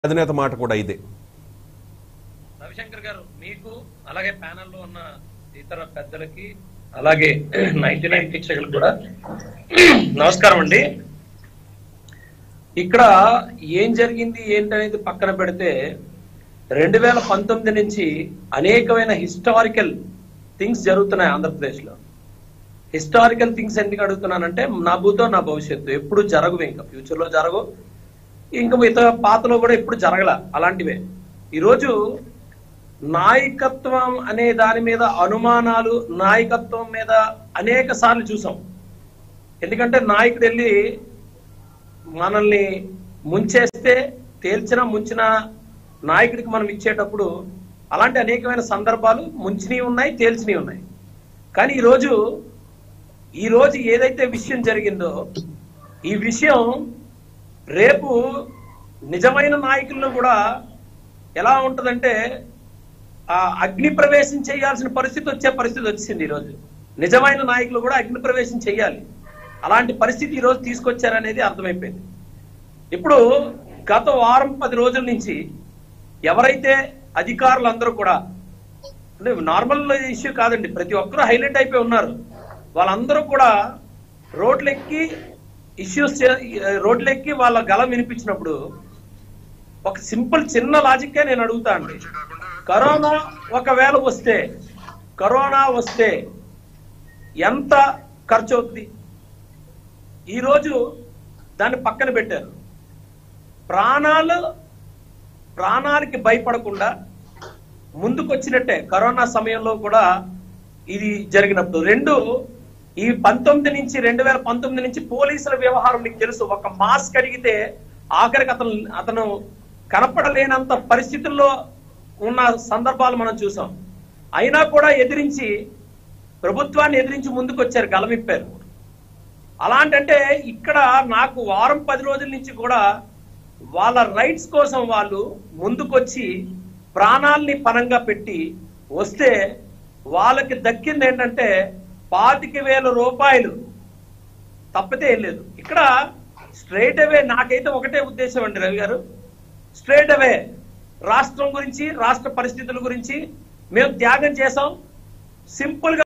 అధినేత మాట కూడా ఇదే రవిశంకర్ గారు మీకు అలాగే ప్యానెల్లో ఉన్న ఇతర పెద్దలకి అలాగే నైన్టీ నైన్ శిక్షకులకు కూడా నమస్కారం అండి ఇక్కడ ఏం జరిగింది ఏంటనేది పక్కన పెడితే రెండు వేల పంతొమ్మిది నుంచి అనేకమైన హిస్టారికల్ థింగ్స్ జరుగుతున్నాయి ఆంధ్రప్రదేశ్లో హిస్టారికల్ థింగ్స్ ఎందుకు అడుగుతున్నానంటే నా భూతో నా భవిష్యత్తు ఎప్పుడు జరగవు ఇంకా ఫ్యూచర్లో జరగవు ఇంకా మిగతా పాతలో కూడా ఎప్పుడు జరగల అలాంటివే ఈరోజు నాయకత్వం అనే దాని మీద అనుమానాలు నాయకత్వం మీద అనేక సార్లు చూసాం ఎందుకంటే నాయకుడు వెళ్ళి మనల్ని ముంచేస్తే తేల్చిన ముంచిన నాయకుడికి మనం ఇచ్చేటప్పుడు అలాంటి అనేకమైన సందర్భాలు ముంచినవి ఉన్నాయి తేల్చినవి ఉన్నాయి కానీ ఈరోజు ఈ రోజు ఏదైతే విషయం జరిగిందో ఈ విషయం రేపు నిజమైన నాయకులను కూడా ఎలా ఉంటదంటే ఆ అగ్ని ప్రవేశం చేయాల్సిన పరిస్థితి వచ్చే పరిస్థితి వచ్చింది ఈరోజు నిజమైన నాయకులు కూడా అగ్ని ప్రవేశం చేయాలి అలాంటి పరిస్థితి ఈరోజు తీసుకొచ్చారనేది అర్థమైపోయింది ఇప్పుడు గత వారం పది రోజుల నుంచి ఎవరైతే అధికారులు అందరూ కూడా అంటే నార్మల్ ఇష్యూ కాదండి ప్రతి ఒక్కరూ హైలైట్ అయిపోయి ఉన్నారు వాళ్ళందరూ కూడా రోడ్లెక్కి ఇష్యూస్ రోడ్లెక్కి వాళ్ళ గలం వినిపించినప్పుడు ఒక సింపుల్ చిన్న లాజిక్కే నేను అడుగుతా అండి కరోనా ఒకవేళ వస్తే కరోనా వస్తే ఎంత ఖర్చు అవుతుంది ఈరోజు దాన్ని పక్కన పెట్టారు ప్రాణాలు ప్రాణాలకి భయపడకుండా ముందుకొచ్చినట్టే కరోనా సమయంలో కూడా ఇది జరిగినప్పుడు రెండు ఈ పంతొమ్మిది నుంచి రెండు వేల పంతొమ్మిది నుంచి పోలీసుల వ్యవహారం మీకు తెలుసు ఒక మాస్క్ అడిగితే ఆఖరికి అతను అతను కనపడలేనంత పరిస్థితుల్లో ఉన్న సందర్భాలు మనం చూసాం అయినా కూడా ఎదిరించి ప్రభుత్వాన్ని ఎదిరించి ముందుకొచ్చారు గలమిప్పారు అలాంటంటే ఇక్కడ నాకు వారం పది రోజుల నుంచి కూడా వాళ్ళ రైట్స్ కోసం వాళ్ళు ముందుకొచ్చి ప్రాణాల్ని పనంగా పెట్టి వస్తే వాళ్ళకి దక్కింది ఏంటంటే పాతిక వేల రూపాయలు తప్పితే ఏం లేదు ఇక్కడ స్ట్రైట్ అవే నాకైతే ఒకటే ఉద్దేశం అండి రవి గారు స్ట్రైట్ అవే రాష్ట్రం గురించి రాష్ట్ర పరిస్థితుల గురించి మేము త్యాగం చేసాం సింపుల్ గా